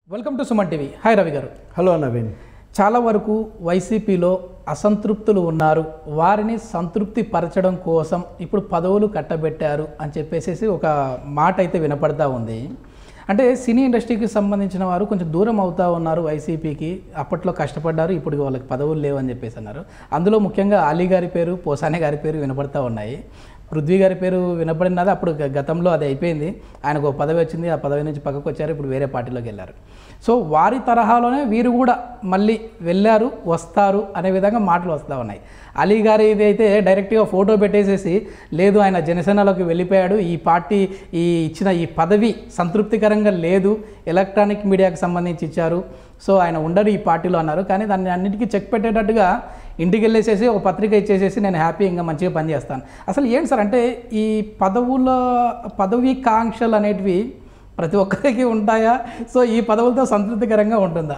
Welcome to Suman TV hi Ravi గారు hello Naveen చాలా వరకు వైసీపీలో అసంతృప్తులు ఉన్నారు వారిని సంతృప్తి పరచడం కోసం ఇప్పుడు పదవులు కట్టబెట్టారు అని చెప్పేసి ఒక మాట అయితే వినపడతా ఉంది అంటే సినీ ఇండస్ట్రీకి సంబంధించిన వారు కొంచెం దూరం అవుతా ఉన్నారు వైసీపీకి అప్పట్లో కష్టపడ్డారు ఇప్పుడు వాళ్ళకి పదవులు లేవని చెప్పేసి అన్నారు అందులో ముఖ్యంగా అలీ గారి పేరు పోసానే గారి పేరు వినపడతా ఉన్నాయి పృథ్వీ గారి పేరు వినపడినది అప్పుడు గ- గతంలో అది అయిపోయింది ఆయనకు ఒక పదవి వచ్చింది ఆ పదవి నుంచి పక్కకు వచ్చారు ఇప్పుడు వేరే పార్టీలోకి వెళ్ళారు సో వారి తరహాలోనే వీరు కూడా మళ్ళీ వెళ్ళారు వస్తారు అనే విధంగా మాటలు వస్తూ ఉన్నాయి అలీ గారి ఇది అయితే డైరెక్ట్గా ఫోటో పెట్టేసేసి లేదు ఆయన జనసేనలోకి వెళ్ళిపోయాడు ఈ పార్టీ ఈ ఇచ్చిన ఈ పదవి సంతృప్తికరంగా లేదు ఎలక్ట్రానిక్ మీడియాకి సంబంధించి ఇచ్చారు సో ఆయన ఉండరు ఈ పార్టీలో అన్నారు కానీ దాన్ని అన్నిటికీ చెక్ పెట్టేటట్టుగా ఇంటికి వెళ్ళేసేసి ఒక పత్రిక ఇచ్చేసేసి నేను హ్యాపీ ఇంకా మంచిగా పనిచేస్తాను అసలు ఏంటి సార్ అంటే ఈ పదవుల పదవి కాంక్షలు అనేటివి ప్రతి ఒక్కరికి ఉంటాయా సో ఈ పదవులతో సంతృప్తికరంగా ఉంటుందా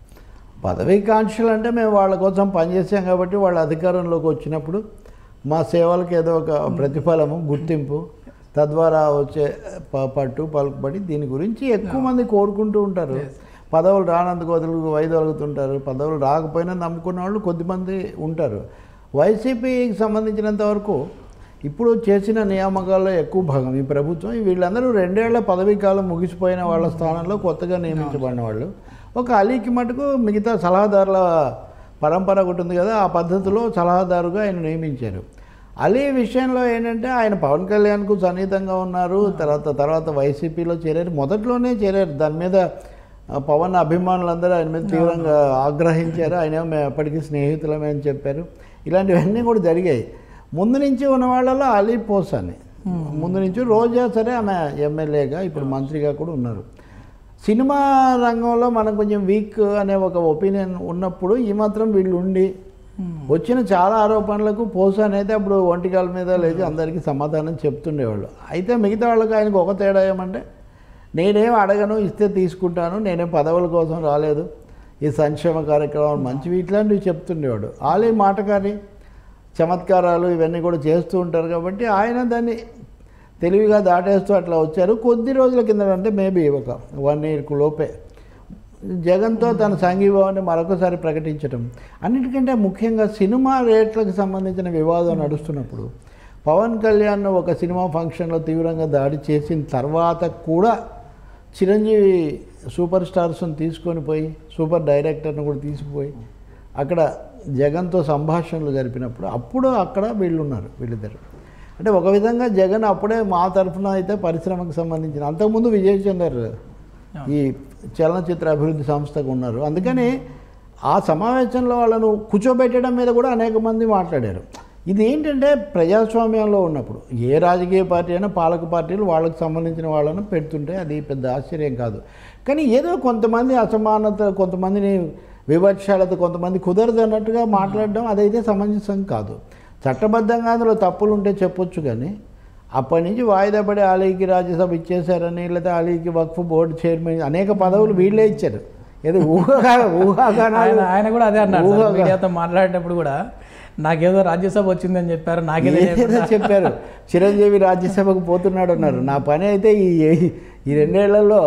పదవీ కాంక్షలు అంటే మేము వాళ్ళ కోసం పనిచేసాం కాబట్టి వాళ్ళ అధికారంలోకి వచ్చినప్పుడు మా సేవలకు ఏదో ఒక ప్రతిఫలము గుర్తింపు తద్వారా వచ్చే ప- పట్టు పలుకుబడి దీని గురించి ఎక్కువ మంది కోరుకుంటూ ఉంటారు పదవులు రానందుకు వదులు వైదొలుగుతుంటారు పదవులు రాకపోయినా నమ్ముకున్న వాళ్ళు కొద్దిమంది ఉంటారు వైసీపీకి సంబంధించినంత వరకు ఇప్పుడు చేసిన నియామకాల్లో ఎక్కువ భాగం ఈ ప్రభుత్వం వీళ్ళందరూ రెండేళ్ల పదవీ కాలం ముగిసిపోయిన వాళ్ళ స్థానంలో కొత్తగా నియమించబడిన వాళ్ళు ఒక అలీకి మటుకు మిగతా సలహాదారుల పరంపర ఒకటి ఉంది కదా ఆ పద్ధతిలో సలహాదారుగా ఆయన నియమించారు అలీ విషయంలో ఏంటంటే ఆయన పవన్ కళ్యాణ్కు సన్నిహితంగా ఉన్నారు తర్వాత తర్వాత వైసీపీలో చేరారు మొదట్లోనే చేరారు దాని మీద ఆ, పవన్ అభిమానులందరూ ఆయన మీద తీవ్రంగా ఆగ్రహించారు ఆయన ఏమో మేము ఎప్పటికీ స్నేహితులమే అని చెప్పారు ఇలాంటివన్నీ కూడా జరిగాయి ముందు నుంచి ఉన్న వాళ్ళలో అలీ పోసాని ముందు నుంచి రోజా సరే ఆమె ఎమ్మెల్యేగా ఇప్పుడు మంత్రిగా కూడా ఉన్నారు సినిమా రంగంలో మనం కొంచెం వీక్ అనే ఒక ఒపీనియన్ ఉన్నప్పుడు ఈ మాత్రం వీళ్ళు ఉండి వచ్చిన చాలా ఆరోపణలకు పోసు అనేది అప్పుడు ఒంటికాల మీద లేదు అందరికీ సమాధానం చెప్తుండేవాళ్ళు అయితే మిగతా వాళ్ళకి ఆయనకు ఒక తేడా ఏమంటే నేనేం అడగను ఇస్తే తీసుకుంటాను నేనేం పదవుల కోసం రాలేదు ఈ సంక్షేమ కార్యక్రమాలు మంచివి ఇట్లాంటివి చెప్తుండేవాడు ఆలే మాటకారి చమత్కారాలు ఇవన్నీ కూడా చేస్తూ ఉంటారు కాబట్టి ఆయన దాన్ని తెలివిగా దాటేస్తూ అట్లా వచ్చారు కొద్ది రోజుల కింద అంటే మేబీ ఒక వన్ ఇయర్కు లోపే జగన్తో తన సంఘీభావాన్ని మరొకసారి ప్రకటించడం అన్నిటికంటే ముఖ్యంగా సినిమా రేట్లకు సంబంధించిన వివాదం నడుస్తున్నప్పుడు పవన్ కళ్యాణ్ ఒక సినిమా ఫంక్షన్లో తీవ్రంగా దాడి చేసిన తర్వాత కూడా చిరంజీవి సూపర్ స్టార్స్ని తీసుకొని పోయి సూపర్ డైరెక్టర్ని కూడా తీసుకుపోయి అక్కడ జగన్తో సంభాషణలు జరిపినప్పుడు అప్పుడు అక్కడ వీళ్ళు ఉన్నారు వీళ్ళిద్దరు అంటే ఒక విధంగా జగన్ అప్పుడే మా తరఫున అయితే పరిశ్రమకు సంబంధించిన అంతకుముందు విజయ్ చందర్ ఈ చలనచిత్ర అభివృద్ధి సంస్థకు ఉన్నారు అందుకని ఆ సమావేశంలో వాళ్ళను కూర్చోబెట్టడం మీద కూడా అనేక మంది మాట్లాడారు ఇది ఏంటంటే ప్రజాస్వామ్యంలో ఉన్నప్పుడు ఏ రాజకీయ పార్టీ అయినా పాలక పార్టీలు వాళ్ళకి సంబంధించిన వాళ్ళను పెడుతుంటే అది పెద్ద ఆశ్చర్యం కాదు కానీ ఏదో కొంతమంది అసమానత కొంతమందిని వివక్షాలతో కొంతమంది కుదరదు అన్నట్టుగా మాట్లాడడం అదైతే సమంజసం కాదు చట్టబద్ధంగా అందులో తప్పులు ఉంటే చెప్పొచ్చు కానీ అప్పటి నుంచి వాయిదా పడి అలీకి రాజ్యసభ ఇచ్చేశారని లేదా అలీకి వక్ఫ్ బోర్డు చైర్మన్ అనేక పదవులు వీళ్ళే ఇచ్చారు ఏదో ఊహగా ఊహాగానాలు ఆయన ఆయన కూడా అదే అన్నారు సార్. ఊహగా- మీడియాతో మాట్లాడేటప్పుడు కూడా నాకేదో రాజ్యసభ వచ్చిందని చెప్పారు నాకేదో ఏదో చెప్పారు చిరంజీవి రాజ్యసభకు పోతున్నాడు అన్నారు నా పని అయితే ఈ ఈ రెండేళ్లలో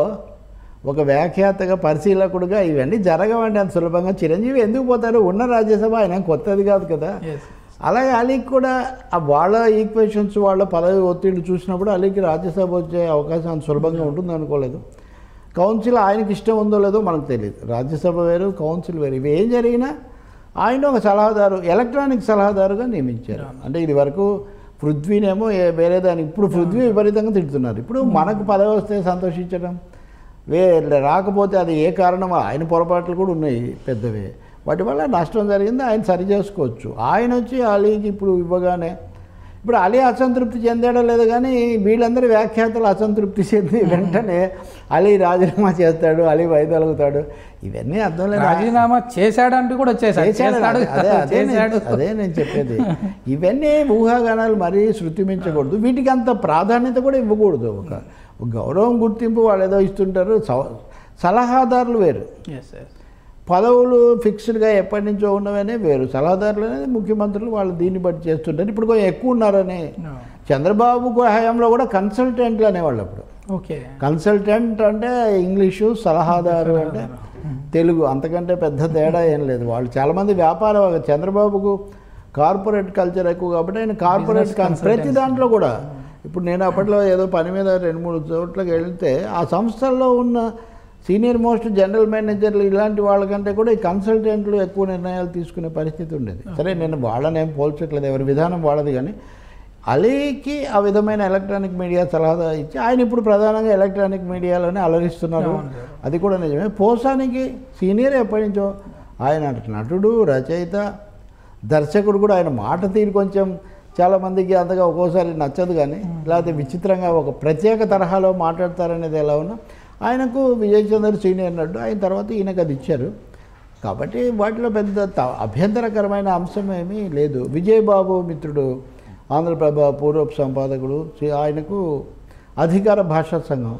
ఒక వ్యాఖ్యాతగా పరిశీలకుడుగా ఇవన్నీ జరగవండి అంత సులభంగా చిరంజీవి ఎందుకు పోతారు ఉన్న రాజ్యసభ ఆయన కొత్తది కాదు కదా Yes. అలాగే అలీకి కూడా ఆ వాళ్ళ ఈక్వేషన్స్ వాళ్ళ పదవి ఒత్తిళ్ళు చూసినప్పుడు అలీకి రాజ్యసభ వచ్చే అవకాశం అంత సులభంగా ఉంటుంది అనుకోలేదు కౌన్సిల్ ఆయనకి ఇష్టం ఉందో లేదో మనకు తెలియదు రాజ్యసభ వేరు కౌన్సిల్ వేరు ఇవి ఏం జరిగినా ఆయన ఒక సలహాదారు ఎలక్ట్రానిక్ సలహాదారుగా నియమించారు అంటే ఇది వరకు పృథ్వీనేమో ఏ- వేరే దానికి ఇప్పుడు పృథ్వీ విపరీతంగా తిడుతున్నారు ఇప్పుడు మనకు పదవి వస్తే సంతోషించడం వే రాకపోతే అది ఏ కారణమో ఆయన పొరపాట్లు కూడా ఉన్నాయి పెద్దవే వాటి వల్ల నష్టం జరిగింది ఆయన సరి చేసుకోవచ్చు ఆయన వచ్చి అలీకి ఇప్పుడు ఇవ్వగానే ఇప్పుడు అలీ అసంతృప్తి చెందాడో లేదో కానీ వీళ్ళందరి వ్యాఖ్యాతలు అసంతృప్తి చెంది వెంటనే అలీ రాజీనామా చేస్తాడు అలీ వైదొలుగుతాడు ఇవన్నీ అర్థం లేదు రాజీనామా చేశాడంటూ కూడా వచ్చేసాడు చేశాడు చేస్తాడు అదే అదే నేను- చేశాడు అదే నేను చెప్పేది ఇవన్నీ ఊహాగానాలు మరీ శృతి మించకూడదు వీటికి అంత ప్రాధాన్యత కూడా ఇవ్వకూడదు ఒక ఒక గౌరవం గుర్తింపు వాళ్ళు ఏదో ఇస్తుంటారు సవ- సలహాదారులు వేరు Yes, yes. పదవులు ఫిక్స్డ్గా ఎప్పటి నుంచో ఉన్నవనే వేరు సలహాదారులు అనేది ముఖ్యమంత్రులు వాళ్ళు దీన్ని బట్టి చేస్తుంటారు ఇప్పుడు కొంచెం ఎక్కువ ఉన్నారని No. చంద్రబాబు హయాంలో కూడా కన్సల్టెంట్లు అనేవాళ్ళు అప్పుడు ఓకే కన్సల్టెంట్ అంటే ఇంగ్లీషు సలహాదారు అంటే తెలుగు అంతకంటే పెద్ద తేడా ఏం లేదు వాళ్ళు చాలామంది వ్యాపార చంద్రబాబుకు కార్పొరేట్ కల్చర్ ఎక్కువ కాబట్టి ఆయన కార్పొరేట్ Business కన్- ప్రతి దాంట్లో కూడా ఇప్పుడు నేను అప్పట్లో ఏదో పని మీద రెండు మూడు చోట్లకి వెళ్తే ఆ సంస్థల్లో ఉన్న సీనియర్ మోస్ట్ జనరల్ మేనేజర్లు ఇలాంటి వాళ్ళకంటే కూడా ఈ కన్సల్టెంట్లు ఎక్కువ నిర్ణయాలు తీసుకునే పరిస్థితి ఉండేది సరే నేను వాళ్ళని ఏం పోల్చట్లేదు ఎవరి విధానం వాళ్ళది కానీ అలీకి ఆ విధమైన ఎలక్ట్రానిక్ మీడియా సలహా ఇచ్చి ఆయన ఇప్పుడు ప్రధానంగా ఎలక్ట్రానిక్ మీడియాలోనే అలరిస్తున్నారు అవును సార్. అది కూడా నిజమే పోసానికి సీనియర్ ఎప్పటి నుంచో ఆయన నటుడు రచయిత దర్శకుడు కూడా ఆయన మాట తీరు కొంచెం చాలామందికి అంతగా ఒక్కోసారి నచ్చదు కానీ లేకపోతే విచిత్రంగా ఒక ప్రత్యేక తరహాలో మాట్లాడతారనేది ఎలా ఉన్నా ఆయనకు విజయ్ చంద్ర సీనియర్ నటుడు ఆయన తర్వాత ఈయనకు అది ఇచ్చారు కాబట్టి వాటిలో పెద్ద త- అభ్యంతరకరమైన అంశం ఏమీ లేదు విజయబాబు మిత్రుడు ఆంధ్రప్రభ పూర్వపు సంపాదకుడు శ్రీ- ఆయనకు అధికార భాషా సంఘం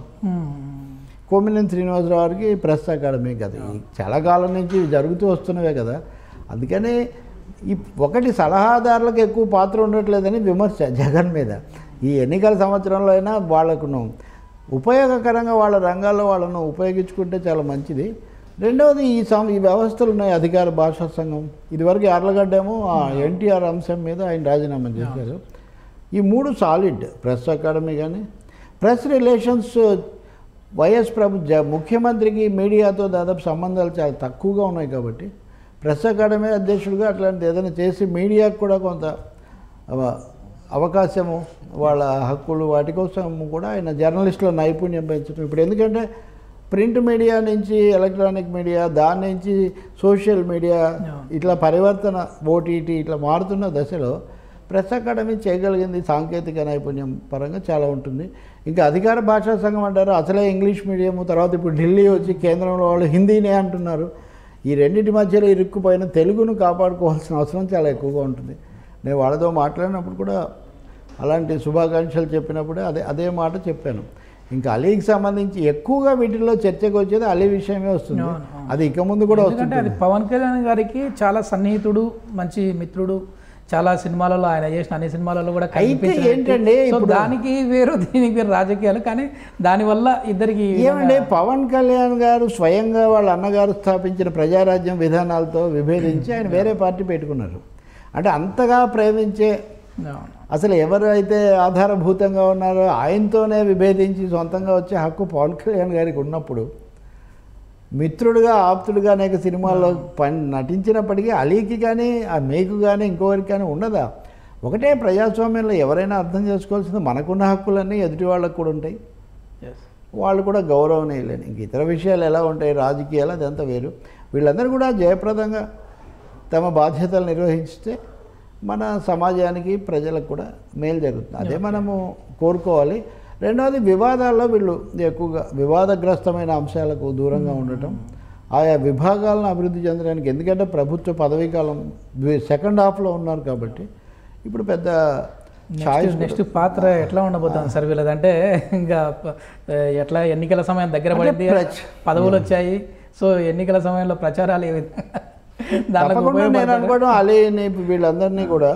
కోమినేని శ్రీనివాసరావు గారికి ప్రెస్ అకాడమీ కదా ఈ చాలా కాలం నుంచి ఇవి జరుగుతూ వస్తున్నవే కదా అందుకని ఈ ఒకటి సలహాదారులకు ఎక్కువ పాత్ర ఉండట్లేదని విమర్శ జగన్ మీద ఈ ఎన్నికల సంవత్సరంలో అయినా వాళ్ళకును ఉపయోగకరంగా వాళ్ళ రంగాల్లో వాళ్ళను ఉపయోగించుకుంటే చాలా మంచిది రెండవది ఈ సం ఈ వ్యవస్థలు ఉన్నాయి అధికార భాషా సంఘం ఇదివరకు యార్లగడ్డ ఏమో ఆ ఎన్టీఆర్ అంశం మీద ఆయన రాజీనామా చేశారు ఈ మూడు సాలిడ్ ప్రెస్ అకాడమీ కానీ ప్రెస్ రిలేషన్స్ వైఎస్ ప్రభు జ ముఖ్యమంత్రికి మీడియాతో దాదాపు సంబంధాలు చాలా తక్కువగా ఉన్నాయి కాబట్టి ప్రెస్ అకాడమీ అధ్యక్షుడిగా అట్లాంటిది ఏదైనా చేసి మీడియాకు కూడా కొంత అవ- అవకాశము వాళ్ళ హక్కులు వాటి కోసం కూడా ఆయన జర్నలిస్టుల నైపుణ్యం పెంచడం ఇప్పుడు ఎందుకంటే ప్రింట్ మీడియా నుంచి ఎలక్ట్రానిక్ మీడియా దాని నుంచి సోషల్ మీడియా ఇట్లా పరివర్తన ఓటీటీ ఇట్లా మారుతున్న దశలో ప్రెస్ అకాడమీ చేయగలిగింది సాంకేతిక నైపుణ్యం పరంగా చాలా ఉంటుంది ఇంకా అధికార భాషా సంఘం అంటారు అసలే ఇంగ్లీష్ మీడియం తర్వాత ఇప్పుడు ఢిల్లీ వచ్చి కేంద్రంలో వాళ్ళు హిందీనే అంటున్నారు ఈ రెండింటి మధ్యలో ఇరుక్కుపోయిన తెలుగును కాపాడుకోవాల్సిన అవసరం చాలా ఎక్కువగా ఉంటుంది నేను వాళ్ళతో మాట్లాడినప్పుడు కూడా అలాంటి శుభాకాంక్షలు చెప్పినప్పుడే అదే అదే మాట చెప్పాను ఇంకా అలీకి సంబంధించి ఎక్కువగా వీటిల్లో చర్చకు వచ్చేది అలీ విషయమే వస్తుంది అవును, అవును. అది ఇక ముందు కూడా ఎందుకంటే వస్తుంది అది పవన్ కళ్యాణ్ గారికి చాలా సన్నిహితుడు మంచి మిత్రుడు చాలా సినిమాలలో ఆయన చేసిన అన్ని సినిమాలలో కూడా అయితే కనిపించిన ఏంటండి వ్యక్తి. సో ఇప్పుడు- దానికి వేరు దీనికి వేరు రాజకీయాలు కానీ దానివల్ల ఇద్దరికి ఈ ఏమండి పవన్ కళ్యాణ్ గారు స్వయంగా వాళ్ళ అన్నగారు స్థాపించిన ప్రజారాజ్యం విధానాలతో విభేదించి ఆయన వేరే పార్టీ పెట్టుకున్నారు అంటే అంతగా ప్రేమించే విధంగా- అవును. అసలు ఎవరైతే ఆధారభూతంగా ఉన్నారో ఆయనతోనే విభేదించి సొంతంగా వచ్చే హక్కు పవన్ కళ్యాణ్ గారికి ఉన్నప్పుడు మిత్రుడుగా ఆప్తుడుగా అనేక సినిమాల్లో పని నటించినప్పటికీ అలీకి కానీ ఆ మేకు కానీ ఇంకొకరికి కానీ ఉండదా ఒకటే ప్రజాస్వామ్యంలో ఎవరైనా అర్థం చేసుకోవాల్సింది మనకున్న హక్కులన్నీ ఎదుటి వాళ్ళకు కూడా ఉంటాయి Yes. వాళ్ళు కూడా గౌరవనీయులేని ఇంక ఇతర విషయాలు ఎలా ఉంటాయి రాజకీయాలు అదంతా వేరు వీళ్ళందరూ కూడా జయప్రదంగా తమ బాధ్యతలు నిర్వహిస్తే మన సమాజానికి ప్రజలకు కూడా మేలు జరుగుతుంది అదే మనము కోరుకోవాలి రెండవది వివాదాల్లో వీళ్ళు ఎక్కువగా వివాదగ్రస్తమైన అంశాలకు దూరంగా ఉండటం ఆయా విభాగాలను అభివృద్ధి చెందడానికి ఎందుకంటే ప్రభుత్వ పదవీ కాలం సెకండ్ హాఫ్లో ఉన్నారు కాబట్టి ఇప్పుడు పెద్ద ఛాయిస్ నెక్స్ట్ నెక్స్ట్ పాత్ర ఎట్లా ఉండబోతుంది సార్ వీళ్ళది అంటే ఇంకా ప- ఎట్లా ఎన్నికల సమయం దగ్గర అంటే పడింది ప్రచ- పదవులు వచ్చాయి సో ఎన్నికల సమయంలో ప్రచారాలు ఏ విధంగా దానికి తప్పకుండా నేను ఉపయోగపడతాయి. అనుకోవడం అలీని వీళ్ళందరినీ కూడా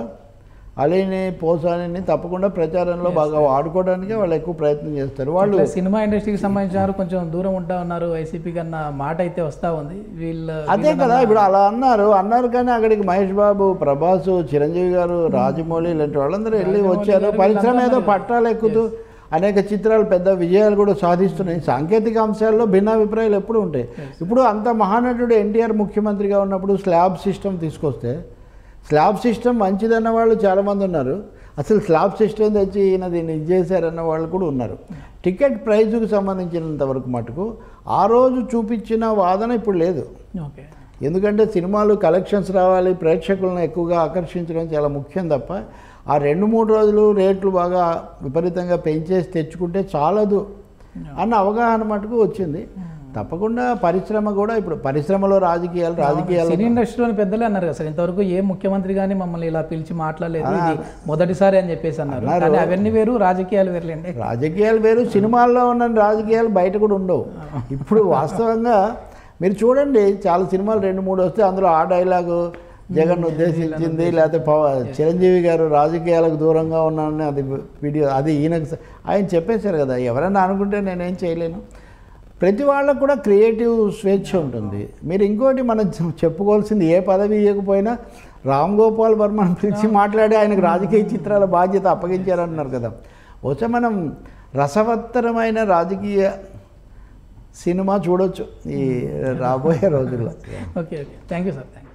అలీని పోసాని తప్పకుండా ప్రచారంలో బాగా వాడుకోవడానికే వాళ్ళు ఎక్కువ ప్రయత్నం చేస్తారు వాళ్ళు ఇట్లా సినిమా ఇండస్ట్రీకి సంబంధించిన వారు కొంచెం దూరం ఉంటా ఉన్నారు వైసీపీ కన్నా మాట అయితే వస్తా ఉంది వీళ్ళు అదే కదా ఇప్పుడు అలా అన్నారు అన్నారు కానీ అక్కడికి మహేష్ బాబు ప్రభాస్ చిరంజీవి గారు రాజమౌళి ఇలాంటి వాళ్ళందరూ వెళ్ళి వచ్చారు పరిశ్రమ ఏదో పట్టాలు ఎక్కుతూ అనేక చిత్రాలు పెద్ద విజయాలు కూడా సాధిస్తున్నాయి సాంకేతిక అంశాల్లో భిన్నాభిప్రాయాలు ఎప్పుడు ఉంటాయి ఇప్పుడు అంత మహానటుడు ఎన్టీఆర్ ముఖ్యమంత్రిగా ఉన్నప్పుడు స్లాబ్ సిస్టమ్ తీసుకొస్తే స్లాబ్ సిస్టమ్ మంచిదన్న వాళ్ళు చాలామంది ఉన్నారు అసలు స్లాబ్ సిస్టమ్ తెచ్చి ఈయన దీన్ని ఇది చేశారన్న వాళ్ళు కూడా ఉన్నారు టికెట్ ప్రైజుకు సంబంధించినంత వరకు మటుకు ఆ రోజు చూపించిన వాదన ఇప్పుడు లేదు ఓకే ఎందుకంటే సినిమాలు కలెక్షన్స్ రావాలి ప్రేక్షకులను ఎక్కువగా ఆకర్షించడం చాలా ముఖ్యం తప్ప ఆ రెండు మూడు రోజులు రేట్లు బాగా విపరీతంగా పెంచేసి తెచ్చుకుంటే చాలదు అన్న అవగాహన మటుకు వచ్చింది తప్పకుండా పరిశ్రమ కూడా ఇప్పుడు పరిశ్రమలో రాజకీయాలు రాజకీయాలు సినీ ఇండస్ట్రీలోని పెద్దలే అన్నారు కదా సార్ ఇంతవరకు ఏ ముఖ్యమంత్రి కానీ మమ్మల్ని ఇలా పిలిచి మాట్లాడలేదు ఇది మొదటిసారి అని చెప్పేసి అన్నారు కానీ అవన్నీ వేరు రాజకీయాలు వేరులేండి రాజకీయాలు వేరు సినిమాల్లో ఉన్న రాజకీయాలు బయట కూడా ఉండవు ఇప్పుడు వాస్తవంగా మీరు చూడండి చాలా సినిమాలు రెండు మూడు వస్తే అందులో ఆ డైలాగు జగన్ ఉద్దేశించింది లేకపోతే పవ చిరంజీవి గారు రాజకీయాలకు దూరంగా ఉన్నానని అది వీడియో అది ఈయనకు స- ఆయన చెప్పేశారు కదా ఎవరైనా అనుకుంటే నేనేం చేయలేను ప్రతి వాళ్ళకు కూడా క్రియేటివ్ స్వేచ్ఛ ఉంటుంది మీరు ఇంకోటి మనం చె- చెప్పుకోవాల్సింది ఏ పదవి ఇవ్వకపోయినా రామ్ గోపాల్ వర్మను పిలిచి మాట్లాడి ఆయనకు రాజకీయ చిత్రాల బాధ్యత అప్పగించారంటున్నారు కదా బహుశా మనం రసవత్తరమైన రాజకీయ సినిమా చూడొచ్చు ఈ రాబోయే రోజుల్లో okay okay thank you sir thank you